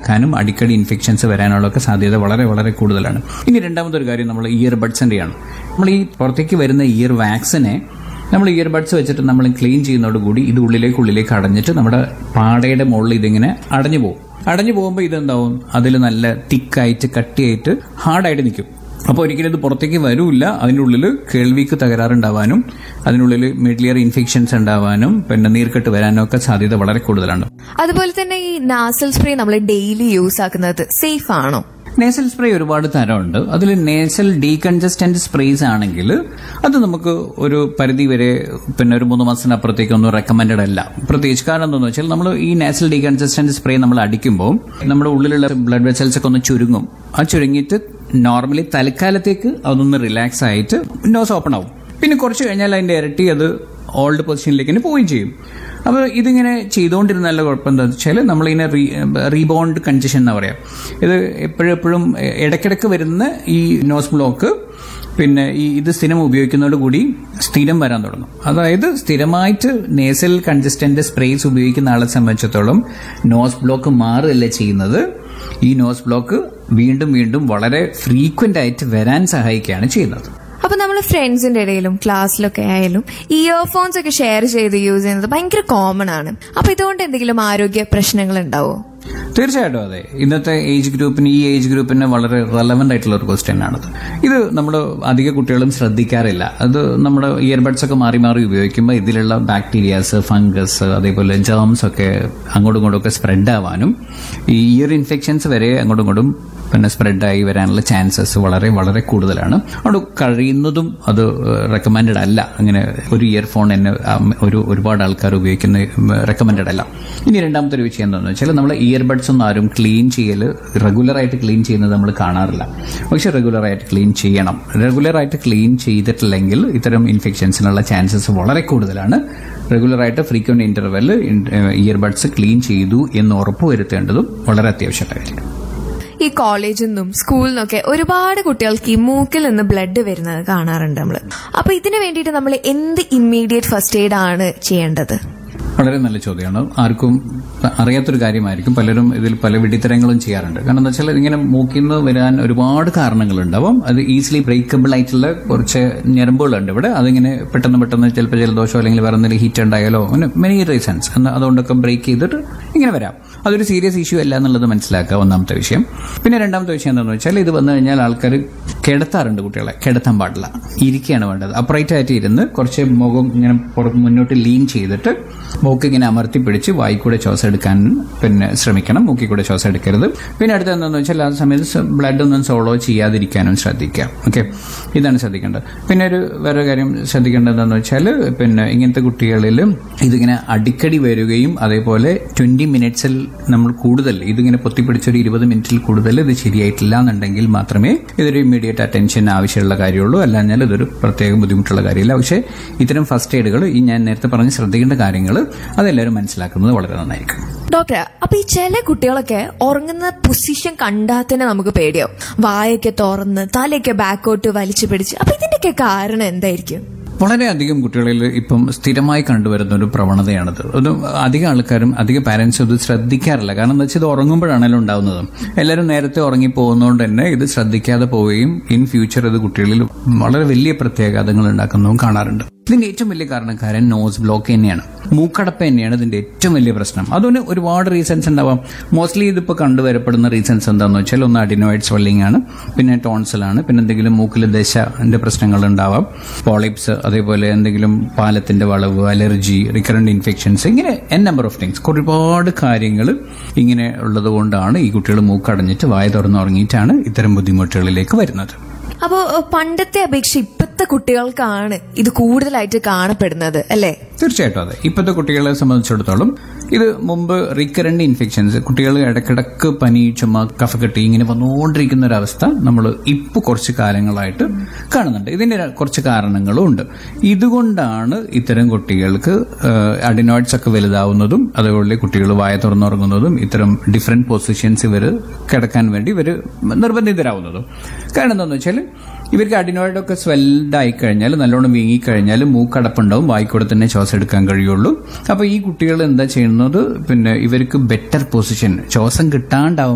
ഉണ്ടാക്കാനും അടിക്കടി ഇൻഫെക്ഷൻസ് വരാനുള്ള ഒക്കെ സാധ്യത വളരെ വളരെ കൂടുതലാണ് ഇനി രണ്ടാമത്തെ ഒരു കാര്യം നമ്മൾ ഇയർ ബഡ്സിന്റെയാണ് നമ്മൾ ഈ പുറത്തേക്ക് വരുന്ന ഇയർ വാക്സിനെ നമ്മൾ ഇയർബഡ്സ് വെച്ചിട്ട് നമ്മൾ ക്ലീൻ ചെയ്യുന്നതോടുകൂടി ഇത് ഉള്ളിലേക്ക് ഉള്ളിലേക്ക് അടഞ്ഞിട്ട് നമ്മുടെ പാടയുടെ മുകളിൽ ഇതിങ്ങനെ അടഞ്ഞു പോകും അടഞ്ഞു പോകുമ്പോൾ ഇതെന്താവും അതിൽ നല്ല തിക്കായിട്ട് കട്ടിയായിട്ട് ഹാർഡായിട്ട് നിൽക്കും അപ്പോൾ ഒരിക്കലും ഇത് പുറത്തേക്ക് വരൂല്ല അതിനുള്ളിൽ കേൾവിക്ക് തകരാറുണ്ടാവാനും അതിനുള്ളിൽ മിഡ്ലിയർ ഇൻഫെക്ഷൻസ് ഉണ്ടാവാനും പിന്നെ നീർക്കെട്ട് വരാനും ഒക്കെ സാധ്യത വളരെ കൂടുതലാണ് അതുപോലെ തന്നെ ഈ നാസൽ സ്പ്രേ നമ്മൾ ഡെയിലി യൂസ് ആക്കുന്നത് സേഫ് ആണോ നേസൽ സ്പ്രേ ഒരുപാട് തരമുണ്ട് അതിൽ നേസൽ ഡീകൺജസ്റ്റന്റ് സ്പ്രേസ് ആണെങ്കിൽ അത് നമുക്ക് ഒരു പരിധി വരെ പിന്നെ ഒരു മൂന്ന് മാസത്തിനപ്പുറത്തേക്കൊന്നും റെക്കമെൻഡഡ് അല്ല പ്രത്യേകിച്ച് കാരണം എന്താണെന്ന് വെച്ചാൽ നമ്മൾ ഈ നേസൽ ഡീകൺജസ്റ്റന്റ് സ്പ്രേ നമ്മൾ അടിക്കുമ്പോൾ നമ്മുടെ ഉള്ളിലുള്ള ബ്ലഡ് വെസൽസ് ഒക്കെ ഒന്ന് ചുരുങ്ങും ആ ചുരുങ്ങിയിട്ട് നോർമലി തൽക്കാലത്തേക്ക് അതൊന്ന് റിലാക്സ് ആയിട്ട് നോസ് ഓപ്പൺ ആവും പിന്നെ കുറച്ച് കഴിഞ്ഞാൽ അതിന്റെ ഇരട്ടി അത് ഓൾഡ് പൊസിഷനിലേക്ക് തന്നെ പോവുകയും ചെയ്യും അപ്പോൾ ഇതിങ്ങനെ ചെയ്തുകൊണ്ടിരുന്നാലുള്ള കുഴപ്പം എന്താ വെച്ചാൽ നമ്മളിങ്ങനെ റീ റീബോണ്ട് കൺജഷൻ എന്ന് പറയാം ഇത് എപ്പോഴും എപ്പോഴും ഇടയ്ക്കിടയ്ക്ക് വരുന്ന ഈ നോസ് ബ്ലോക്ക് പിന്നെ ഈ ഇത് സ്ഥിരം ഉപയോഗിക്കുന്നതോട് കൂടി സ്ഥിരം വരാൻ തുടങ്ങും അതായത് സ്ഥിരമായിട്ട് നേസൽ കൺസിസ്റ്റന്റ് സ്പ്രേസ് ഉപയോഗിക്കുന്ന ആളെ സംബന്ധിച്ചിടത്തോളം നോസ് ബ്ലോക്ക് മാറുകയല്ല ചെയ്യുന്നത് ഈ നോസ് ബ്ലോക്ക് വീണ്ടും വീണ്ടും വളരെ ഫ്രീക്വന്റ് ആയിട്ട് വരാൻ സഹായിക്കുകയാണ് ചെയ്യുന്നത് അപ്പൊ നമ്മൾ ഫ്രണ്ട്സിന്റെ ഇടയിലും ക്ലാസ്സിലൊക്കെ ആയാലും ഇയർഫോൺസ് ഒക്കെ ഷെയർ ചെയ്ത് യൂസ് ചെയ്യുന്നത് ഭയങ്കര കോമൺ ആണ് അപ്പൊ ഇതുകൊണ്ട് എന്തെങ്കിലും ആരോഗ്യ പ്രശ്നങ്ങൾ ഉണ്ടാവോ തീർച്ചയായിട്ടും അതെ ഇന്നത്തെ ഏജ് ഗ്രൂപ്പിന് ഈ ഏജ് ഗ്രൂപ്പിന് വളരെ റെലവെന്റ് ആയിട്ടുള്ള ഒരു ക്വസ്റ്റ്യൻ ആണത് ഇത് നമ്മൾ അധിക കുട്ടികളും ശ്രദ്ധിക്കാറില്ല അത് നമ്മുടെ ഇയർബഡ്സ് ഒക്കെ മാറി മാറി ഉപയോഗിക്കുമ്പോൾ ഇതിലുള്ള ബാക്ടീരിയാസ് ഫംഗസ് അതേപോലെ ജേംസ് ഒക്കെ അങ്ങോട്ടും ഇങ്ങോട്ടും ഒക്കെ സ്പ്രെഡ് ആവാനും ഈ ഇയർ ഇൻഫെക്ഷൻസ് വരെ അങ്ങോട്ടും ഇങ്ങോട്ടും പിന്നെ സ്പ്രെഡായി വരാനുള്ള ചാൻസസ് വളരെ വളരെ കൂടുതലാണ് അതുകൊണ്ട് കഴിയുന്നതും അത് റെക്കമെൻഡഡ് അല്ല അങ്ങനെ ഒരു ഇയർഫോൺ തന്നെ ഉം, ഒരു ഒരുപാട് ആൾക്കാർ ഉപയോഗിക്കുന്ന റെക്കമെൻഡഡ് അല്ല ഇനി രണ്ടാമത്തെ ഒരു വിഷയം എന്താണെന്ന് വെച്ചാൽ നമ്മൾ ഇയർബഡ്സ് ഒന്നും ആരും ക്ലീൻ ചെയ്യൽ റെഗുലറായിട്ട് ക്ലീൻ ചെയ്യുന്നത് നമ്മൾ കാണാറില്ല പക്ഷെ റെഗുലറായിട്ട് ക്ലീൻ ചെയ്യണം റെഗുലറായിട്ട് ക്ലീൻ ചെയ്തിട്ടില്ലെങ്കിൽ ഇത്തരം ഇൻഫെക്ഷൻസിനുള്ള ചാൻസസ് വളരെ കൂടുതലാണ് റെഗുലറായിട്ട് ഫ്രീക്വന്റ് ഇന്റർവെൽ ഇയർബഡ്സ് ക്ലീൻ ചെയ്തു എന്ന് ഉറപ്പുവരുത്തേണ്ടതും വളരെ അത്യാവശ്യമായ കാര്യം ഈ കോളേജിൽ നിന്നും സ്കൂളിൽ നിന്നൊക്കെ ഒരുപാട് കുട്ടികൾക്ക് ഈ മൂക്കിൽ നിന്ന് ബ്ലഡ് വരുന്നത് കാണാറുണ്ട് നമ്മൾ അപ്പൊ ഇതിനു വേണ്ടിയിട്ട് നമ്മൾ എന്ത് ഇമ്മീഡിയറ്റ് ഫസ്റ്റ് എയ്ഡ് ആണ് ചെയ്യേണ്ടത് വളരെ നല്ല ചോദ്യമാണ് ആർക്കും അറിയാത്തൊരു കാര്യമായിരിക്കും പലരും ഇതിൽ പല വിഡിത്തരങ്ങളും ചെയ്യാറുണ്ട് കാരണം എന്താ വെച്ചാൽ ഇങ്ങനെ മൂക്കിൽ നിന്ന് വരാൻ ഒരുപാട് കാരണങ്ങളുണ്ടാവും അത് ഈസിലി ബ്രേക്കബിൾ ആയിട്ടുള്ള കുറച്ച് ഞരമ്പുകളുണ്ട് ഇവിടെ അതിങ്ങനെ പെട്ടെന്ന് പെട്ടെന്ന് ചിലപ്പോൾ ജലദോഷമോ അല്ലെങ്കിൽ വേറെ എന്തെങ്കിലും ഹീറ്റ് ഉണ്ടായാലോ അങ്ങനെ മെനി റീസൺസ് അതുകൊണ്ടൊക്കെ ബ്രേക്ക് ചെയ്തിട്ട് ഇങ്ങനെ വരാം അതൊരു സീരിയസ് ഇഷ്യൂ അല്ല എന്നുള്ളത് മനസ്സിലാക്കുക ഒന്നാമത്തെ വിഷയം പിന്നെ രണ്ടാമത്തെ വിഷയം എന്താണെന്ന് വെച്ചാൽ ഇത് വന്നു കഴിഞ്ഞാൽ ആൾക്കാർ കിടത്താറുണ്ട് കുട്ടികളെ കിടത്താൻ പാടില്ല ഇരിക്കുകയാണ് വേണ്ടത് അപ്രൈറ്റ് ആയിട്ട് ഇരുന്ന് കുറച്ച് മുഖം ഇങ്ങനെ പുറത്ത് മുന്നോട്ട് ലീൻ ചെയ്തിട്ട് മൂക്ക് ഇങ്ങനെ അമർത്തി പിടിച്ച് വായി കൂടെ ശ്വാസം എടുക്കാൻ പിന്നെ ശ്രമിക്കണം മൂക്കിൽ കൂടെ ശ്വാസം എടുക്കരുത് പിന്നെ അടുത്ത എന്താണെന്ന് വെച്ചാൽ ആ സമയത്ത് ബ്ലഡ് ഒന്നും സോളോ ചെയ്യാതിരിക്കാനും ശ്രദ്ധിക്കാം ഓക്കെ ഇതാണ് ശ്രദ്ധിക്കേണ്ടത് പിന്നെ ഒരു വേറെ കാര്യം ശ്രദ്ധിക്കേണ്ടത് എന്താണെന്ന് വെച്ചാൽ പിന്നെ ഇങ്ങനത്തെ കുട്ടികളിൽ ഇതിങ്ങനെ അടിക്കടി വരികയും അതേപോലെ ട്വന്റി മിനിറ്റ്സിൽ നമ്മൾ കൂടുതൽ ഇതിങ്ങനെ പൊത്തിപ്പിടിച്ച ഒരു ഇരുപത് മിനിറ്റിൽ കൂടുതൽ ഇത് ശരിയായിട്ടില്ല എന്നുണ്ടെങ്കിൽ മാത്രമേ ഇതൊരു ഇമ്മീഡിയറ്റ് അറ്റൻഷൻ ആവശ്യമുള്ള കാര്യമുള്ളൂ അല്ലാഞ്ഞാൽ ഇതൊരു പ്രത്യേക ബുദ്ധിമുട്ടുള്ള കാര്യമില്ല പക്ഷേ ഇത്തരം ഫസ്റ്റ് എയ്ഡുകൾ ഈ ഞാൻ നേരത്തെ പറഞ്ഞ് ശ്രദ്ധിക്കേണ്ട കാര്യങ്ങൾ അതെല്ലാവരും മനസ്സിലാക്കുന്നത് വളരെ നന്നായിരിക്കും ഡോക്ടറെ അപ്പൊ ഈ ചില കുട്ടികളൊക്കെ ഉറങ്ങുന്ന പൊസിഷൻ കണ്ടാൽ തന്നെ നമുക്ക് പേടിയാവും വായൊക്കെ തുറന്ന് തലയൊക്കെ ബാക്കോട്ട് വലിച്ചു പിടിച്ച് അപ്പൊ ഇതിന്റെയൊക്കെ കാരണം എന്തായിരിക്കും വളരെയധികം കുട്ടികളിൽ ഇപ്പം സ്ഥിരമായി കണ്ടുവരുന്ന ഒരു പ്രവണതയാണിത് അത് അധികം ആൾക്കാരും അധിക പാരന്റ്സും ഇത് ശ്രദ്ധിക്കാറില്ല കാരണം എന്താ വെച്ചാൽ ഇത് ഉറങ്ങുമ്പോഴാണല്ലോ ഉണ്ടാവുന്നത് എല്ലാവരും നേരത്തെ ഉറങ്ങി പോകുന്നതുകൊണ്ട് തന്നെ ഇത് ശ്രദ്ധിക്കാതെ പോവുകയും ഇൻ ഫ്യൂച്ചർ ഇത് കുട്ടികളിൽ വളരെ വലിയ പ്രത്യാഘാതങ്ങൾ ഉണ്ടാക്കുന്നതും കാണാറുണ്ട് ഇതിന്റെ ഏറ്റവും വലിയ കാരണക്കാരൻ നോസ് ബ്ലോക്ക് തന്നെയാണ് മൂക്കടപ്പ് തന്നെയാണ് ഇതിന്റെ ഏറ്റവും വലിയ പ്രശ്നം അതുകൊണ്ട് ഒരുപാട് റീസൺസ് ഉണ്ടാവാം മോസ്റ്റ്ലി ഇതിപ്പോൾ കണ്ടുവരപ്പെടുന്ന റീസൺസ് എന്താണെന്ന് വെച്ചാൽ ഒന്ന് അഡിനോയിഡ് സ്വെല്ലിംഗ് ആണ് പിന്നെ ടോൺസിലാണ് പിന്നെ എന്തെങ്കിലും മൂക്കിൽ ദശന്റെ പ്രശ്നങ്ങൾ ഉണ്ടാവാം പോളിപ്സ് അതേപോലെ എന്തെങ്കിലും പാലത്തിന്റെ വളവ് അലർജി റിക്കറന്റ് ഇൻഫെക്ഷൻസ് ഇങ്ങനെ എൻ നമ്പർ ഓഫ് തിങ്സ് ഒരുപാട് കാര്യങ്ങൾ ഇങ്ങനെ ഉള്ളത് കൊണ്ടാണ് ഈ കുട്ടികൾ മൂക്കടഞ്ഞിട്ട് വായ തുറന്നുറങ്ങിയിട്ടാണ് ഇത്തരം ബുദ്ധിമുട്ടുകളിലേക്ക് വരുന്നത് അപ്പോ പണ്ടത്തെ അപേക്ഷ ഇപ്പത്തെ കുട്ടികൾക്കാണ് ഇത് കൂടുതലായിട്ട് കാണപ്പെടുന്നത് അല്ലേ തീർച്ചയായിട്ടും അതെ ഇപ്പോഴത്തെ കുട്ടികളെ സംബന്ധിച്ചിടത്തോളം ഇത് മുമ്പ് റീക്കറന്റ് ഇൻഫെക്ഷൻസ് കുട്ടികൾ ഇടക്കിടക്ക് പനി ചുമ കഫക്കെട്ടി ഇങ്ങനെ വന്നുകൊണ്ടിരിക്കുന്ന ഒരു അവസ്ഥ നമ്മൾ ഇപ്പോൾ കുറച്ച് കാലങ്ങളായിട്ട് കാണുന്നുണ്ട് ഇതിന്റെ കുറച്ച് കാരണങ്ങളും ഉണ്ട് ഇതുകൊണ്ടാണ് ഇത്തരം കുട്ടികൾക്ക് അഡിനോയിഡ്സ് ഒക്കെ വലുതാവുന്നതും അതുപോലെ കുട്ടികൾ വായ തുറന്നുറങ്ങുന്നതും ഇത്തരം ഡിഫറെന്റ് പൊസിഷൻസ് ഇവർ കിടക്കാൻ വേണ്ടി ഇവർ നിർബന്ധിതരാവുന്നതും കാരണം എന്താണെന്ന് വെച്ചാൽ ഇവർക്ക് അഡിനോയിഡ് ഒക്കെ സ്വെൽഡ് ആയി കഴിഞ്ഞാൽ നല്ലോണം വീങ്ങിക്കഴിഞ്ഞാൽ മൂക്കടപ്പുണ്ടാവും വായിക്കൂടെ തന്നെ ശ്വാസം എടുക്കാൻ കഴിയുള്ളൂ അപ്പൊ ഈ കുട്ടികൾ എന്താ ചെയ്യുന്നത് പിന്നെ ഇവർക്ക് ബെറ്റർ പൊസിഷൻ ശ്വാസം കിട്ടാണ്ടാവും